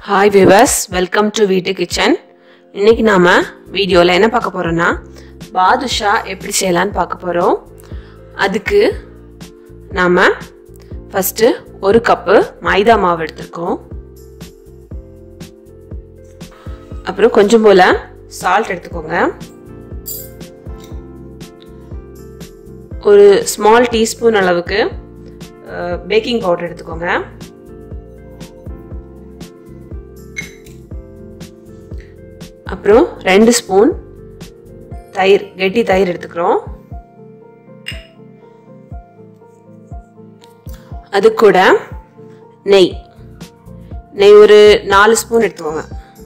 hi viewers welcome to வீட்டு kitchen இன்னைக்கு நாம வீடியோவில் என்ன பார்க்க போறோம்னா பாதுஷா எப்படி செய்யலான்னு பார்க்க போகிறோம் அதுக்கு நாம் ஃபஸ்ட்டு ஒரு கப்பு மைதா மாவு எடுத்திருக்கோம் அப்புறம் கொஞ்சம் போல் சால்ட் எடுத்துக்கோங்க ஒரு ஸ்மால் டீஸ்பூன் அளவுக்கு பேக்கிங் பவுடர் எடுத்துக்கோங்க அப்புறம் ரெண்டு ஸ்பூன் தயிர் கெட்டி தயிர் எடுத்துக்கிறோம் அது கூட நெய் நெய் ஒரு நாலு ஸ்பூன் எடுத்துக்கோங்க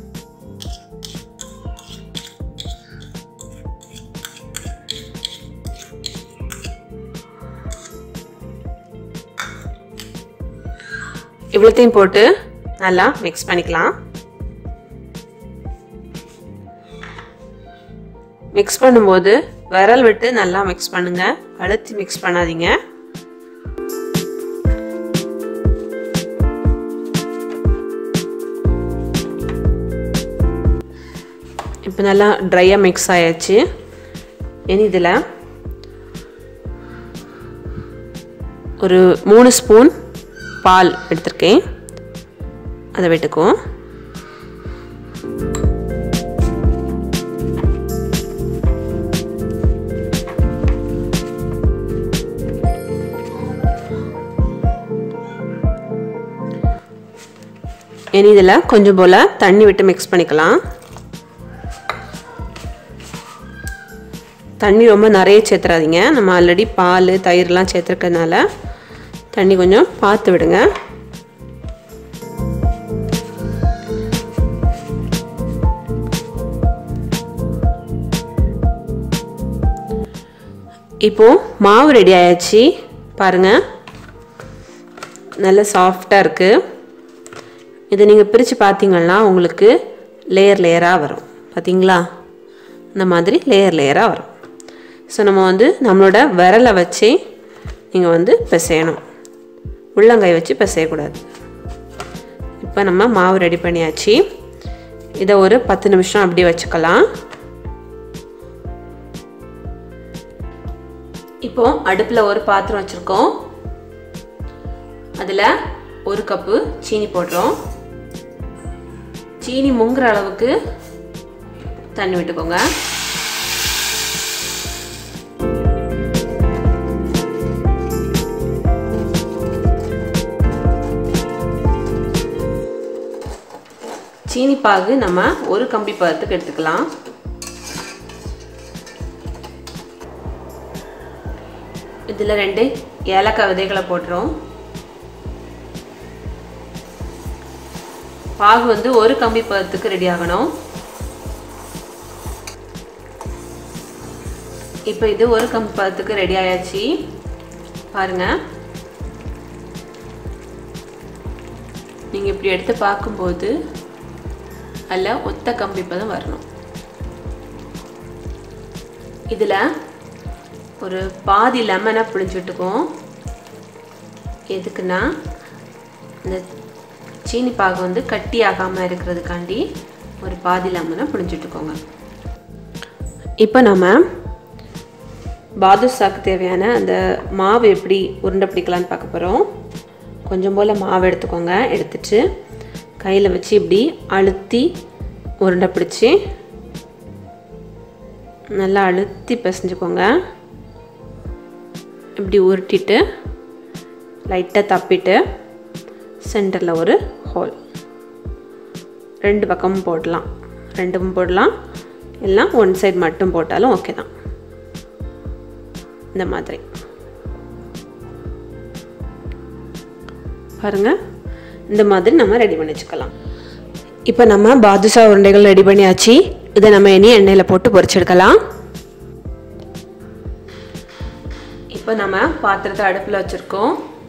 இவ்வளோத்தையும் போட்டு நல்லா மிக்ஸ் பண்ணிக்கலாம் மிக்ஸ் பண்ணும்போது விரல் விட்டு நல்லா மிக்ஸ் பண்ணுங்க அழுத்தி மிக்ஸ் பண்ணாதீங்க இப்போ நல்லா ட்ரையாக மிக்ஸ் ஆயாச்சு இனி இதில் ஒரு மூணு ஸ்பூன் பால் எடுத்திருக்கேன் அதை விட்டுக்குவோம் இனி இதில் கொஞ்சம் போல் தண்ணி விட்டு மிக்ஸ் பண்ணிக்கலாம் தண்ணி ரொம்ப நிறைய சேர்த்துறாதீங்க நம்ம ஆல்ரெடி பால் தயிர்லாம் சேர்த்துருக்கறதுனால தண்ணி கொஞ்சம் பார்த்து விடுங்க இப்போ மாவு ரெடி ஆயாச்சு பாருங்கள் நல்ல சாஃப்டாக இருக்குது இதை நீங்கள் பிரித்து பார்த்தீங்கன்னா உங்களுக்கு லேயர் லேயராக வரும் பார்த்தீங்களா இந்த மாதிரி லேயர் லேயராக வரும் ஸோ நம்ம வந்து நம்மளோட விரலை வச்சு நீங்கள் வந்து பிசையணும் உள்ளங்கை வச்சு பிசையக்கூடாது இப்போ நம்ம மாவு ரெடி பண்ணியாச்சு இதை ஒரு பத்து நிமிஷம் அப்படி வச்சுக்கலாம் இப்போ அடுப்பில் ஒரு பாத்திரம் வச்சுருக்கோம் அதில் ஒரு கப்பு சீனி போடுறோம் சீனி முங்குற அளவுக்கு தண்ணி விட்டுக்கோங்க சீனி பாகு நம்ம ஒரு கம்பி பதத்துக்கு எடுத்துக்கலாம் இதில் ரெண்டு ஏலக்காய் விதைகளை போட்டுரும் பாகு வந்து ஒரு கம்பி பதத்துக்கு ரெடி ஆகணும் இப்போ இது ஒரு கம்பி பதத்துக்கு ரெடி ஆயாச்சு பாருங்க நீங்கள் இப்படி எடுத்து பார்க்கும்போது அதில் ஒத்த கம்பி பதம் வரணும் இதில் ஒரு பாதி லெமனை பிழிஞ்சு விட்டுக்குவோம் எதுக்குன்னா இந்த சீனி பாகு வந்து கட்டி ஆகாமல் இருக்கிறதுக்காண்டி ஒரு பாதி லெமனை பிழிஞ்சிட்டுக்கோங்க இப்போ நம்ம பாதுஷாக்கு தேவையான அந்த மாவு எப்படி உருண்டை பிடிக்கலான்னு பார்க்க போகிறோம் கொஞ்சம் போல் மாவு எடுத்துக்கோங்க எடுத்துட்டு கையில் வச்சு இப்படி அழுத்தி உருண்டை பிடிச்சி நல்லா அழுத்தி பிசைஞ்சுக்கோங்க இப்படி உருட்டிட்டு லைட்டாக தப்பிட்டு சென்டரில் ஒரு ஹோல் ரெண்டு பக்கமும் போடலாம் ரெண்டும் போடலாம் எல்லாம் ஒன் சைடு மட்டும் போட்டாலும் ஓகே தான் இந்த மாதிரி பாருங்கள் இந்த மாதிரி நம்ம ரெடி பண்ணி வச்சுக்கலாம் இப்போ நம்ம பாதுஷா உருண்டைகள் ரெடி பண்ணியாச்சு இதை நம்ம இனி எண்ணெயில் போட்டு பொரிச்செடுக்கலாம் இப்போ நம்ம பாத்திரத்தை அடுப்பில் வச்சுருக்கோம்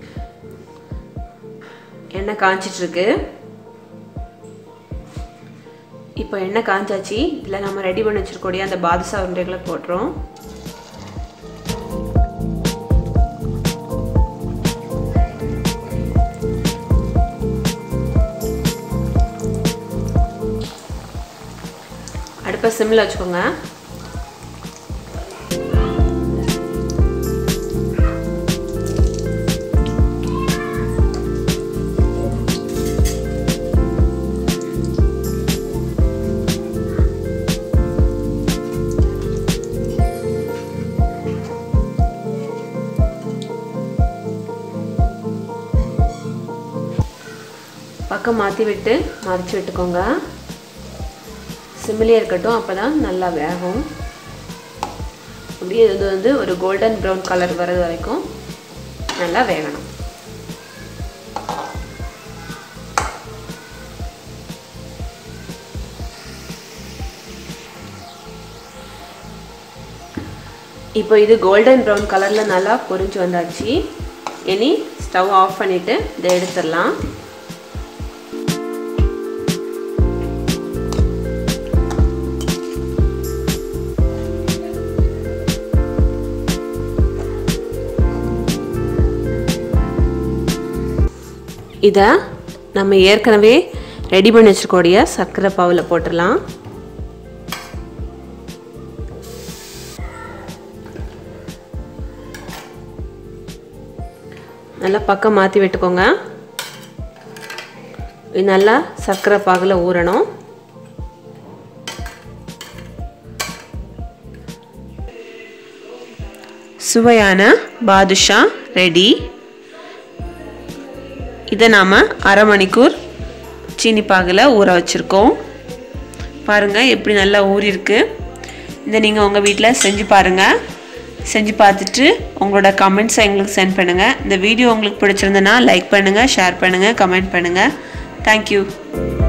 எண்ணெய் காய்ச்சிட்ருக்கு இப்போ எண்ணெய் காய்ச்சாச்சு இதில் நம்ம ரெடி பண்ணி வச்சுருக்கக்கூடிய அந்த பாதுஷா உருண்டைகளை போட்டுறோம் அடுப்பை சிம்மில் வச்சுக்கோங்க பக்கம் மாற்றி விட்டு மறைச்சி விட்டுக்கோங்க சிம்மிலே இருக்கட்டும் அப்போ தான் நல்லா வேகும் அப்படியே இது வந்து ஒரு கோல்டன் ப்ரௌன் கலர் வர்றது வரைக்கும் நல்லா வேகணும் இப்போ இது கோல்டன் ப்ரௌன் கலரில் நல்லா பொரிஞ்சு வந்தாச்சு இனி ஸ்டவ் ஆஃப் பண்ணிவிட்டு இதை எடுத்துடலாம் இதை நம்ம ஏற்கனவே ரெடி பண்ணி வச்சுருக்கக்கூடிய சர்க்கரை பாவில் போட்டுடலாம் நல்லா பக்கம் மாற்றி விட்டுக்கோங்க இது நல்லா சர்க்கரை பாகில் ஊறணும் சுவையான பாதுஷா ரெடி இதை நாம் அரை மணிக்கூர் சீனி பாகில் ஊற வச்சுருக்கோம் பாருங்கள் எப்படி நல்லா ஊறிருக்கு இதை நீங்கள் உங்கள் வீட்டில் செஞ்சு பாருங்கள் செஞ்சு பார்த்துட்டு உங்களோட கமெண்ட்ஸை எங்களுக்கு சென்ட் பண்ணுங்கள் இந்த வீடியோ உங்களுக்கு பிடிச்சிருந்தனா லைக் பண்ணுங்கள் ஷேர் பண்ணுங்கள் கமெண்ட் பண்ணுங்கள் தேங்க்யூ